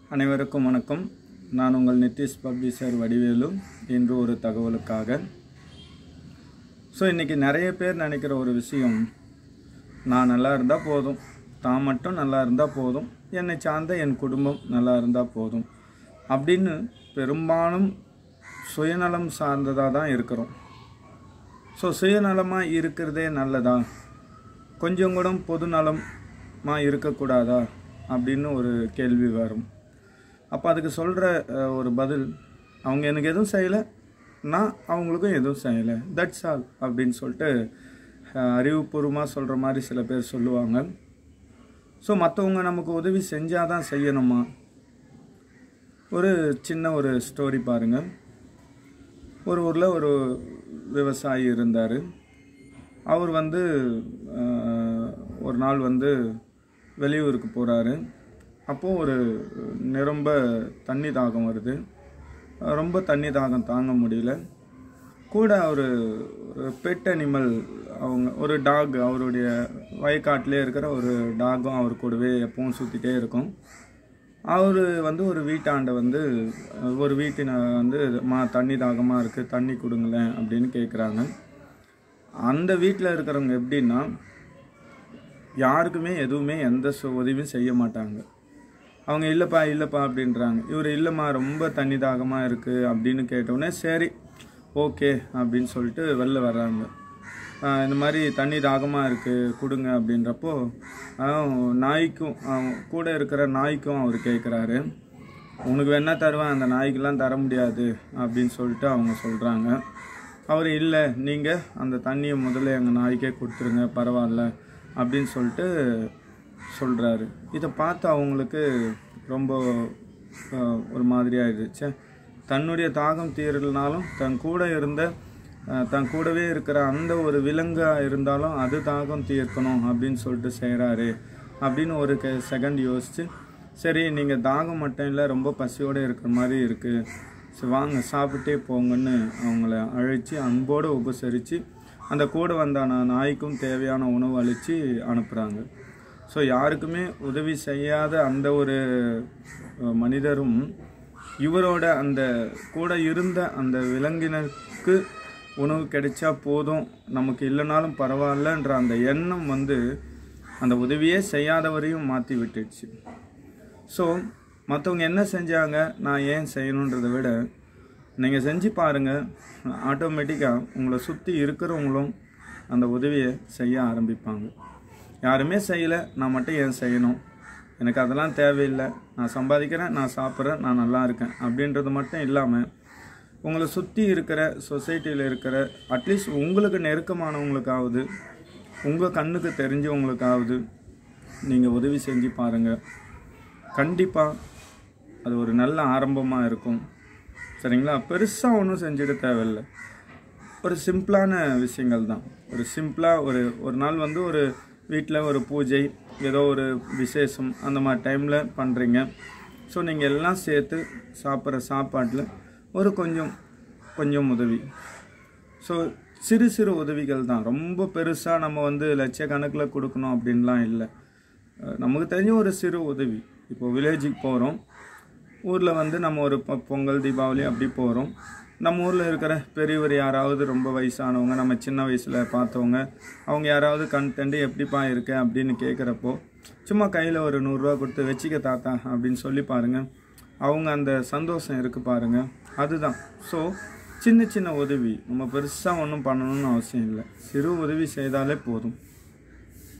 அனைவருக்கும் வணக்கம் நான் உங்கள் நிதிஷ் பப்ளிஷர் வடிவேலு இன்று ஒரு தகவலுக்காக ஸோ இன்றைக்கி நிறைய பேர் நினைக்கிற ஒரு விஷயம் நான் நல்லா இருந்தால் போதும் தான் மட்டும் நல்லா இருந்தால் போதும் என்னை சார்ந்த என் குடும்பம் நல்லா இருந்தால் போதும் அப்படின்னு பெரும்பாலும் சுயநலம் சார்ந்ததாக தான் இருக்கிறோம் ஸோ சுயநலமாக இருக்கிறதே நல்லதா கொஞ்சம் கூட பொதுநலமாக இருக்கக்கூடாதா அப்படின்னு ஒரு கேள்வி வரும் அப்போ அதுக்கு சொல்கிற ஒரு பதில் அவங்க எனக்கு எதுவும் செய்யலை நான் அவங்களுக்கும் எதுவும் செய்யலை தட்ஸ் ஆல் அப்படின்னு சொல்லிட்டு அஹ், அறிவுபூர்வமாக சொல்கிற மாதிரி சில பேர் சொல்லுவாங்க ஸோ மற்றவங்க நமக்கு உதவி செஞ்சால் தான் செய்யணுமா ஒரு சின்ன ஒரு ஸ்டோரி பாருங்கள் ஒரு ஊரில் ஒரு விவசாயி இருந்தார் அவர் வந்து அஹ், ஒரு நாள் வந்து வெளியூருக்கு போகிறாரு அப்போது ஒரு நிரம்ப தண்ணி தாகம் வருது அஹ் ரொம்ப தண்ணி தாகம் தாங்க முடியல கூட ஒரு ஒரு பெட் அனிமல் அவங்க ஒரு டாக் அவருடைய வயக்காட்டிலே இருக்கிற ஒரு டாகும் அவர் கூடவே எப்பவும் சுற்றிட்டே இருக்கும் அவர் வந்து ஒரு வீட்டாண்ட வந்து அஹ், ஒரு வீட்டின வந்து மா தண்ணி தாகமாக இருக்குது தண்ணி கொடுங்களேன் அப்படின்னு கேட்குறாங்க அந்த வீட்டில் இருக்கிறவங்க எப்படின்னா யாருக்குமே எதுவுமே எந்த சு- உதவியும் செய்ய மாட்டாங்க அவங்க இல்லைப்பா இல்லைப்பா அப்படின்றாங்க இவர் இல்லைம்மா ரொம்ப தண்ணி தாகமாக இருக்குது அப்படின்னு கேட்டோடனே சரி ஓகே அப்படின்னு சொல்லிட்டு வெளில வர்றாங்க ஆஹ் இந்த மாதிரி தண்ணி தாகமாக இருக்குது கொடுங்க அப்படின்றப்போ ஆஹ் நாய்க்கும் ஆஹ் கூட இருக்கிற நாய்க்கும் அவர் கேட்குறாரு உனக்கு வேணா தருவேன் அந்த நாய்க்கெல்லாம் தர முடியாது அப்படின்னு சொல்லிட்டு அவங்க சொல்கிறாங்க அவர் இல்லை நீங்கள் அந்த தண்ணியை முதல்ல எங்கள் நாய்க்கே கொடுத்துருங்க பரவாயில்ல அப்படின்னு சொல்லிட்டு சொல்கிறாரு இதை பார்த்து அவங்களுக்கு ரொம்ப அஹ், ஒரு மாதிரி ஆயிடுச்சு தன்னுடைய தாகம் தீரலனாலும் தன் கூட இருந்த அஹ், தன் கூடவே இருக்கிற அந்த ஒரு விலங்காக இருந்தாலும் அது தாகம் தீர்க்கணும் அப்படின்னு சொல்லிட்டு செய்கிறாரு அப்படின்னு ஒரு கே செகண்ட் யோசிச்சு சரி நீங்கள் தாகம் மட்டும் இல்லை ரொம்ப பசியோடு இருக்கிற மாதிரி இருக்குது சரி வாங்க சாப்பிட்டே போங்கன்னு அவங்கள அழைச்சி அன்போடு உபசரித்து அந்த கூட வந்த நா- நாய்க்கும் தேவையான உணவு அளித்து அனுப்புகிறாங்க ஸோ யாருக்குமே உதவி செய்யாத அந்த ஒரு அஹ், மனிதரும் இவரோட அந்த கூட இருந்த அந்த விலங்கினருக்கு உணவு கிடைச்சா போதும் நமக்கு இல்லைனாலும் பரவாயில்லன்ற அந்த எண்ணம் வந்து அந்த உதவியே செய்யாதவரையும் மாற்றி விட்டுடுச்சு ஸோ மற்றவங்க என்ன செஞ்சாங்க நான் ஏன் செய்யணுன்றதை விட நீங்கள் செஞ்சு பாருங்கள் ஆட்டோமேட்டிக்காக உங்களை சுற்றி இருக்கிறவங்களும் அந்த உதவியை செய்ய ஆரம்பிப்பாங்க யாருமே செய்யலை நான் மட்டும் ஏன் செய்யணும் எனக்கு அதெல்லாம் தேவையில்லை நான் சம்பாதிக்கிறேன் நான் சாப்பிட்றேன் நான் நல்லா இருக்கேன் அப்படின்றது மட்டும் இல்லாமல் உங்களை சுற்றி இருக்கிற சொசைட்டியில் இருக்கிற அட்லீஸ்ட் உங்களுக்கு நெருக்கமானவங்களுக்காவது உங்கள் கண்ணுக்கு தெரிஞ்சவங்களுக்காவது நீங்கள் உதவி செஞ்சு பாருங்கள் கண்டிப்பாக அது ஒரு நல்ல ஆரம்பமாக இருக்கும் சரிங்களா பெருசாக ஒன்றும் செஞ்சிட தேவையில்லை ஒரு சிம்பிளான விஷயங்கள் தான் ஒரு சிம்பிளாக ஒரு ஒரு நாள் வந்து ஒரு வீட்டில் ஒரு பூஜை ஏதோ ஒரு விசேஷம் அந்த மாதிரி டைமில் பண்ணுறீங்க ஸோ நீங்கள் எல்லாம் சேர்த்து சாப்பிட்ற சாப்பாட்டில் ஒரு கொஞ்சம் கொஞ்சம் உதவி ஸோ சிறு சிறு உதவிகள் தான் ரொம்ப பெருசாக நம்ம வந்து லட்சக்கணக்கில் கொடுக்கணும் அப்படின்லாம் இல்லை அஹ் நமக்கு தெரிஞ்ச ஒரு சிறு உதவி இப்போ வில்லேஜுக்கு போகிறோம் ஊரில் வந்து நம்ம ஒரு பொ- பொங்கல் தீபாவளி அப்படி போகிறோம் நம்ம ஊரில் இருக்கிற பெரியவர் யாராவது ரொம்ப வயசானவங்க நம்ம சின்ன வயசில் பார்த்தவங்க அவங்க யாராவது கண் தண்டு எப்படிப்பா இருக்க அப்படின்னு கேட்குறப்போ சும்மா கையில் ஒரு நூறுரூவா கொடுத்து வச்சுக்க தாத்தா அப்படின்னு சொல்லி பாருங்கள் அவங்க அந்த சந்தோஷம் இருக்குது பாருங்கள் அதுதான் ஸோ சின்ன சின்ன உதவி நம்ம பெருசாக ஒன்றும் பண்ணணும்னு அவசியம் இல்லை சிறு உதவி செய்தாலே போதும்